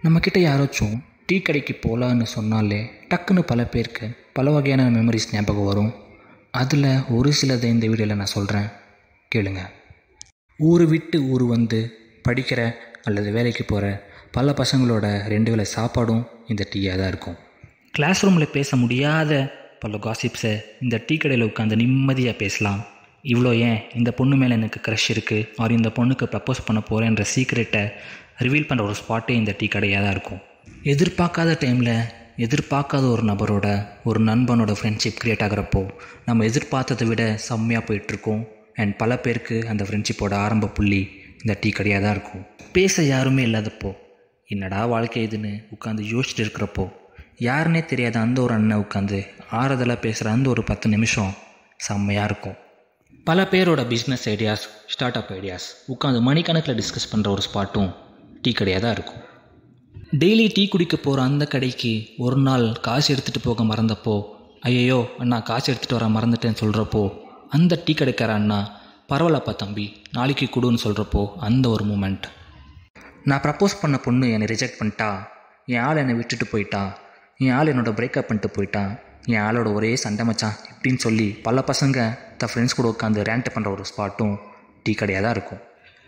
நம்மக்கிட்ட யாராச்சும் டீ கடைக்கு போகலான்னு சொன்னாலே டக்குன்னு பல பேருக்கு பல வகையான மெமரிஸ் ஞாபகம் வரும் அதில் ஒரு சிலதை இந்த வீடியோவில் நான் சொல்கிறேன் கேளுங்க ஊர் விட்டு ஊர் வந்து படிக்கிற அல்லது வேலைக்கு போகிற பல பசங்களோட ரெண்டு வேளை சாப்பாடும் இந்த டீயாக தான் இருக்கும் கிளாஸ் ரூமில் பேச முடியாத பல காசிப்ஸை இந்த டீ கடையில் உட்காந்து நிம்மதியாக பேசலாம் இவ்வளோ ஏன் இந்த பொண்ணு மேலே எனக்கு க்ரஷ் இருக்குது ஆர் இந்த பொண்ணுக்கு ப்ரப்போஸ் பண்ண போகிறேன்ற சீக்ரெட்டை ரிவீல் பண்ணுற ஒரு ஸ்பாட்டே இந்த டீ கடையாக தான் இருக்கும் எதிர்பார்க்காத டைமில் எதிர்பார்க்காத ஒரு நபரோட ஒரு நண்பனோட ஃப்ரெண்ட்ஷிப் க்ரியேட் ஆகிறப்போ நம்ம எதிர்பார்த்ததை விட செம்மையாக போயிட்டுருக்கோம் அண்ட் பல பேருக்கு அந்த ஃப்ரெண்ட்ஷிப்போட ஆரம்ப புள்ளி இந்த டீ கடையாக தான் இருக்கும் பேச யாருமே இல்லாதப்போ என்னடா வாழ்க்கை இதுன்னு உட்காந்து யோசிச்சுட்டு இருக்கிறப்போ யாருன்னே தெரியாத அந்த ஒரு அண்ணன் உட்காந்து ஆறுதலாக பேசுகிற அந்த ஒரு பத்து நிமிஷம் செம்மையாக இருக்கும் பல பேரோட business ideas start up ideas உட்காந்து மணிக்கணக்கில் டிஸ்கஸ் பண்ணுற ஒரு ஸ்பாட்டும் டீ கடையாக தான் இருக்கும் டெய்லி டீ குடிக்க போகிற அந்த கடைக்கு ஒரு நாள் காசு எடுத்துகிட்டு போக மறந்தப்போ ஐயையோ அண்ணா காசு எடுத்துகிட்டு வர மறந்துட்டேன்னு சொல்கிறப்போ அந்த டீ கடைக்கார அண்ணா பரவாயில்லப்பா தம்பி நாளைக்கு கொடுன்னு சொல்கிறப்போ அந்த ஒரு மூமெண்ட் நான் ப்ரப்போஸ் பண்ண பொண்ணு என்னை ரிஜெக்ட் பண்ணிட்டா என் ஆள் என்னை விட்டுட்டு போயிட்டா என் ஆள் என்னோட பிரேக்கப் பண்ணிட்டு போயிட்டான் என் ஆளோட ஒரே சண்டை மச்சான் இப்படின்னு சொல்லி பல பசங்க த ஃப்ரெண்ட்ஸ் கூட உட்காந்து ரேண்ட் பண்ணுற ஒரு ஸ்பாட்டும் டீ கடையாக தான் இருக்கும்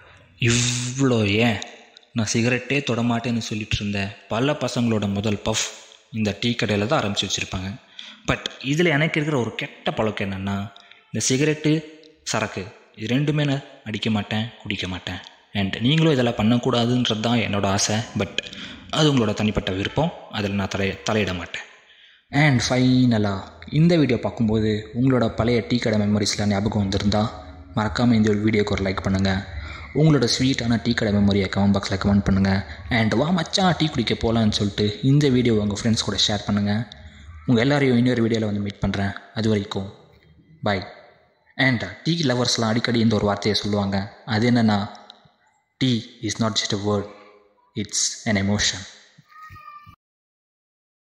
இவ்வளோ ஏன் நான் சிகரெட்டே தொடமாட்டேன்னு சொல்லிட்டு இருந்த பல பசங்களோட முதல் பஃப் இந்த டீ கடையில் தான் ஆரம்பித்து வச்சுருப்பாங்க பட் இதில் எனக்கு இருக்கிற ஒரு கெட்ட பழக்கம் என்னென்னா இந்த சிகரெட்டு சரக்கு இது ரெண்டுமே நான் அடிக்க மாட்டேன் குடிக்க மாட்டேன் அண்ட் நீங்களும் இதெல்லாம் பண்ணக்கூடாதுன்றது தான் என்னோடய ஆசை பட் அது உங்களோட தனிப்பட்ட விருப்பம் அதில் நான் தலை தலையிட மாட்டேன் அண்ட் ஃபைனலாக இந்த வீடியோ பார்க்கும்போது உங்களோட பழைய டீ கடை மெமரிஸில் ஞாபகம் வந்திருந்தால் மறக்காமல் இந்த வீடியோக்கு ஒரு லைக் பண்ணுங்கள் உங்களோட ஸ்வீட்டான டீ கடை மெமரியை கமெண்ட் பாக்ஸில் கமெண்ட் பண்ணுங்கள் அண்ட் வா மச்சான் டீ குடிக்க போகலான்னு சொல்லிட்டு இந்த வீடியோ உங்கள் ஃப்ரெண்ட்ஸ் கூட ஷேர் பண்ணுங்கள் உங்கள் எல்லாரையும் இன்னொரு வீடியோவில் வந்து மீட் பண்ணுறேன் அது வரைக்கும் பாய் அண்ட் டீ லவர்ஸ்லாம் அடிக்கடி இந்த ஒரு வார்த்தையை சொல்லுவாங்க அது என்னென்னா tea is not just a word it's an emotion